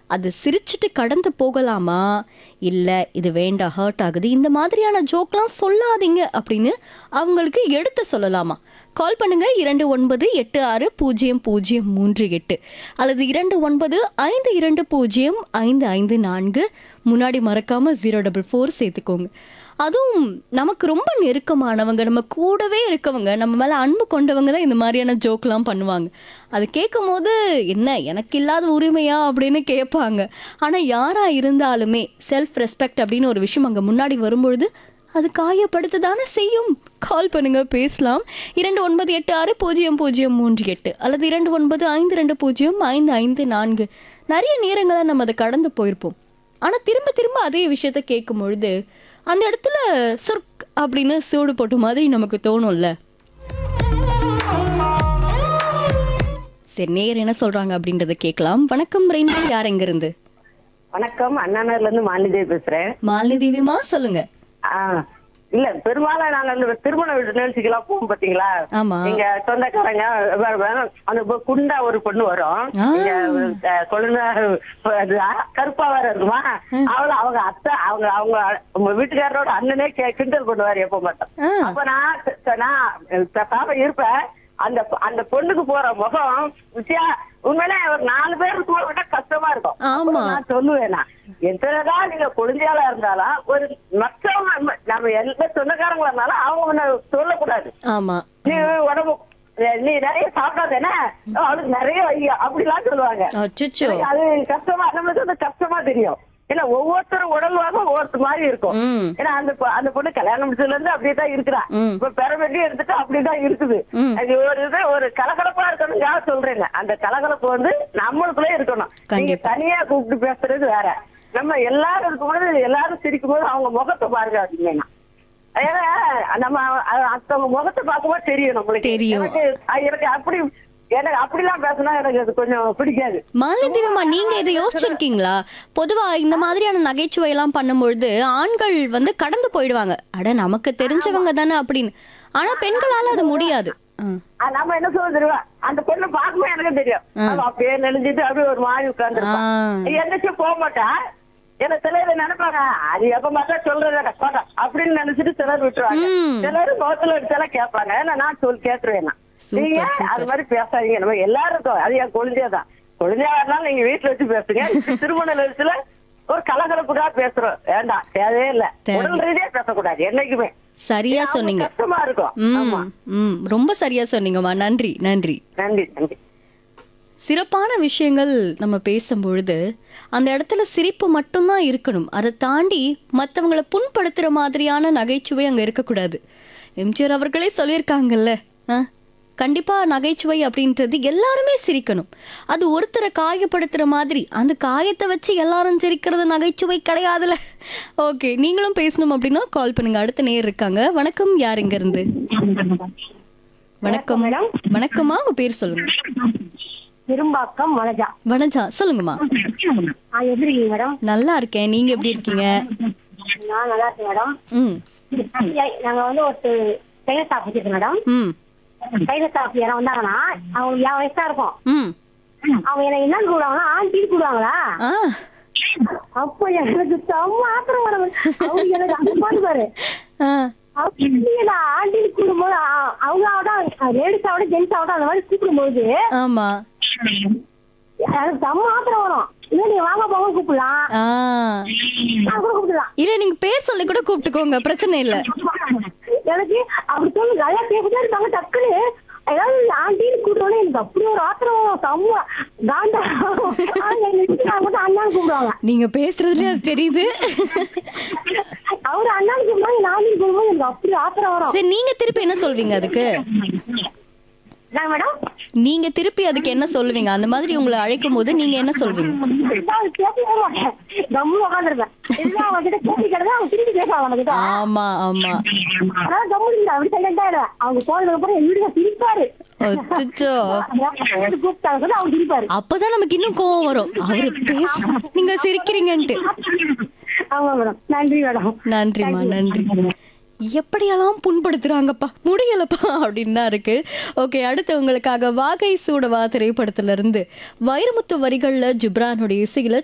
அது சிரிச்சிட்டு கடந்து போகலாமா இல்லை இது வேண்டாம் ஹர்ட் ஆகுது இந்த மாதிரியான ஜோக்லாம் சொல்லாதீங்க அப்படின்னு அவங்களுக்கு எடுத்து சொல்லலாமா கால் பண்ணுங்க இரண்டு ஒன்பது எட்டு ஆறு பூஜ்ஜியம் பூஜ்ஜியம் மூன்று எட்டு அல்லது இரண்டு ஒன்பது ஐந்து இரண்டு பூஜ்ஜியம் ஐந்து ஐந்து நான்கு முன்னாடி மறக்காம ஜீரோ டபுள் ஃபோர் சேர்த்துக்கோங்க அதுவும் நமக்கு ரொம்ப நெருக்கமானவங்க நம்ம கூடவே இருக்கவங்க நம்ம மேலே அன்பு கொண்டவங்க தான் இந்த மாதிரியான ஜோக்லாம் பண்ணுவாங்க அது கேட்கும் போது என்ன எனக்கு இல்லாத உரிமையா அப்படின்னு கேட்பாங்க ஆனால் யாராக இருந்தாலுமே செல்ஃப் ரெஸ்பெக்ட் அப்படின்னு ஒரு விஷயம் அங்கே முன்னாடி வரும்பொழுது அது காயப்படுத்த தானே செய்யும் கால் பண்ணுங்க பேசலாம் இரண்டு ஒன்பது எட்டு ஆறு பூஜ்ஜியம் பூஜ்ஜியம் மூன்று எட்டு அல்லது இரண்டு ஒன்பது ஐந்து ரெண்டு பூஜ்ஜியம் ஐந்து ஐந்து நான்கு நிறைய நேரங்களை நம்ம அதை கடந்து போயிருப்போம் ஆனால் திரும்ப திரும்ப அதே விஷயத்த கேட்கும் பொழுது அந்த இடத்துல சுர்க் அப்படின்னு சூடு போட்ட மாதிரி நமக்கு தோணும்ல சரி நேர் என்ன சொல்றாங்க அப்படின்றத கேட்கலாம் வணக்கம் ரெயின்போ யார் எங்க இருந்து வணக்கம் அண்ணாநகர்ல இருந்து மாலிதேவி பேசுறேன் மாலினி தேவிமா சொல்லுங்க ஆ, இல்ல பெரும்பாலும் நாங்க இந்த திருமண வீட்டு நிகழ்ச்சிக்கெல்லாம் போவோம் பாத்தீங்களா ஆமா நீங்க சொந்தக்காரங்க வே- வே- அந்த பொ- குண்டா ஒரு பொண்ணு வரும் ஆ. இங்க, அஹ், கொழுந்தனார் அது கருப்பா வேற இருக்குமா அவள அவங்க அத்தை அவங்க அவங்க உங்க வீட்டுக்காரரோட அண்ணனே கே- கிண்டல் பண்ணுவாரு எப்ப மட்டும் ஆ. அப்ப நான் த- நான் பேசாம இருப்பேன் அந்த பொ- அந்த பொண்ணுக்கு போற முகம் வித்தியா உண்மையிலே ஒரு நாலு பேர் இருக்கும் விட கஷ்டமா இருக்கும் ஆமா. அப்ப நான் சொல்லுவேன் நான் எத்தனைதான் நீங்க குழந்தையாளா இருந்தாலும் ஒரு மற்றவங்க நம்ம எந்த சொந்தக்காரங்களா இருந்தாலும் அவங்க ஒண்ணு சொல்லக்கூடாது ஆமா நீ உடம்பு நீ நிறைய சாப்பிடாதேன அவளுக்கு நிறைய ஐயா அப்படிலாம் சொல்லுவாங்க அச்சோ எனக்கு அது கஷ்டமா நம்மளுக்கு அது கஷ்டமா தெரியும் ஏன்னா ஒவ்வொருத்தரும் உடல் வாகம் ஒவ்வொருத்தர் மாதிரி இருக்கும் ம் ஏன்னா அந்த பொ- அந்த பொண்ணு கல்யாணம் முடிச்சதுல இருந்து அப்படியே தான் இருக்கிறா ம். இப்ப பெற வேண்டி எடுத்துட்டு அப்படிதான் இருக்குது ம். அது ஒரு இது ஒரு கலகலப்பா இருக்கணும்காக சொல்றேங்க அந்த கலகலப்பு வந்து நம்மளுக்குள்ளே இருக்கணும் நீங்க கண்டிப்பா. தனியா கூப்பிட்டு பேசுறது வேற நம்ம எல்லாரும் இருக்கும்போது எல்லாரும் சிரிக்கும் போது அவங்க முகத்தை பாருங்க அப்படின்னா ஏன்னா நம்ம அ- மத்தவங்க முகத்தை பார்க்கும்போது தெரியும் நம்மளுக்கு தெரியும். எனக்கு அ- எனக்கு அப்படி எனக்கு அப்படிலாம் பேசினா எனக்கு அது கொஞ்சம் பிடிக்காது மாலினி தேவிமா நீங்க இதை யோசிச்சிருக்கீங்களா பொதுவா இந்த மாதிரியான நகைச்சுவை எல்லாம் பண்ணும்பொழுது ஆண்கள் வந்து கடந்து போயிடுவாங்க அட நமக்கு தெரிஞ்சவங்க தானே அப்படின்னு ஆனா பெண்களால அது முடியாது ஆ. ஆ, நம்ம என்ன சொல்ல தெரியுமா அந்த பொண்ணு பார்க்கும்போது எனக்கு தெரியும் அவ அப்படியே நெளிஞ்சிட்டு அப்படியே ஒரு மாதிரி உட்கார்ந்து ஆ. என்னச்சும் போக மாட்டா ஏன்னா சிலர் நினைப்பாங்க அது எப்ப பார்த்தா சொல்றத போட்டா அப்படின்னு நினைச்சிட்டு சிலர் விட்டுருவாங்க ம். சிலர் முகத்துல அடிச்சாலும் கேட்பாங்க ஏன்னா நான் சொல் கேட்டுருவேன் நான். சூப்பர், நீங்க சூப்பர். அது மாதிரி பேசாதீங்க நம்ம எல்லாருக்கும் அது என் குழந்தையா தான் குழந்தையா இருந்தாலும் நீங்க வீட்டுல வச்சு பேசுங்க திருமண நிலையத்துல ஒரு கலகலப்புக்காக பேசுறோம் வேண்டாம் தேவையே இல்ல தேவை. உடல் ரீதியா பேசக்கூடாது என்னைக்குமே சரியா அவங்க சொன்னீங்க கஷ்டமா இருக்கும் ஆமா ம் ம் ரொம்ப சரியா சொன்னீங்கம்மா நன்றி நன்றி நன்றி நன்றி சிறப்பான விஷயங்கள் நம்ம பேசும்பொழுது அந்த இடத்துல சிரிப்பு மட்டும்தான் இருக்கணும் அதை தாண்டி மற்றவங்கள புண்படுத்துற மாதிரியான நகைச்சுவை அங்கே இருக்கக்கூடாது எம்ஜிஆர் அவர்களே சொல்லியிருக்காங்கல்ல ஆ கண்டிப்பா நகைச்சுவை அப்படின்றது எல்லாருமே சிரிக்கணும் அது ஒருத்தரை காயப்படுத்துற மாதிரி அந்த காயத்தை வச்சு எல்லாரும் சிரிக்கிறது நகைச்சுவை கிடையாதுல ஓகே நீங்களும் பேசணும் அப்படின்னா கால் பண்ணுங்க அடுத்த நேர் இருக்காங்க வணக்கம் யார் இங்க இருந்து வணக்கம் வணக்கம்மா உங்க பேர் சொல்லுங்க திரும்பாக்கம் மலஜா வணஜா சொல்லுங்கம்மா ஆ எப்படி இருக்கீங்க மேடம் நல்லா இருக்கேன் நீங்க எப்படி இருக்கீங்க நான் நல்லா இருக்கேன் மேடம் ம் நாங்க வந்து ஒரு டைலர் ஷாப் வச்சிருக்கோம் மேடம் ம் டைலர் ஷாப் யாரும் வந்தாங்கன்னா அவங்க என் வயசா இருக்கும் ம் அவங்க என்ன என்னன்னு கூடுவாங்களா ஆண்டின்னு கூடுவாங்களா ஆ அப்போ எனக்கு செம்ம ஆத்திரம் வர அவங்க எனக்கு அந்த பாட்டு பாரு ஆ அவங்க ஆண்டின்னு கூடும்போது அ- அவங்க ஆகட்டும் லேடிஸ் ஆகட்டும் ஜென்ஸ் ஆகட்டும் அந்த மாதிரி கூப்பிடும்போது ஆமா எனக்கு செம்ம ஆத்திரம் வரும் இல்ல நீங்க வாங்க போங்க கூப்பிடலாம் ஆ நான் கூட கூப்பிடலாம் இல்ல நீங்க பேர் சொல்லி கூட கூப்பிட்டுக்கோங்க பிரச்சனை இல்ல எனக்கு அப்படி சொல்லு நல்லா பேசிட்டே இருப்பாங்க டக்குன்னு ஏதாவது ஆண்டின்னு கூப்பிட்டோன்னே எனக்கு அப்படி ஒரு ஆத்திரம் வரும். செம்ம காண்டா அவங்க எங்க வீட்டுக்காரங்க மட்டும் அண்ணான்னு கூப்பிடுவாங்க நீங்க பேசுறதுல அது தெரியுது அவரு அண்ணான்னு கூப்பிடுவாங்க நான் கூப்பிடும்போது எனக்கு அப்படி ஆத்திரம் வரும் சரி நீங்க திருப்பி என்ன சொல்வீங்க அதுக்கு என்ன மேடம் நீங்க திருப்பி அதுக்கு என்ன சொல்லுவீங்க அந்த மாதிரி உங்களை அழைக்கும் போது நீங்க என்ன சொல்வீங்க நான் பேசவே மாட்டேன் கம்மு உட்காந்துருப்பேன் இதுதான் அவங்க கிட்ட கேள்வி கிடந்தா அவங்க திரும்பி பேசுவாங்க அவங்க கிட்ட ஆமா ஆமா அதான் கம்மு இல்லை அப்படி சைலண்டா ஆயிடுவேன் அவங்க போனதுக்கு அப்புறம் எங்க வீட்டுல சிரிப்பாரு அச்சோ கூப்பிட்டாங்க சொல்லி அவங்க சிரிப்பாரு அப்பதான் நமக்கு இன்னும் கோவம் வரும் அவரு பேச நீங்க சிரிக்கிறீங்கன்ட்டு ஆமா மேடம் நன்றி மேடம் நன்றிம்மா நன்றி எப்படியெல்லாம் புண்படுத்துறாங்கப்பா முடியலப்பா அப்படின்னு தான் இருக்கு ஓகே அடுத்து உங்களுக்காக வாகை சூடவா திரைப்படத்துல இருந்து வைரமுத்து வரிகள்ல ஜிப்ரானுடைய இசையில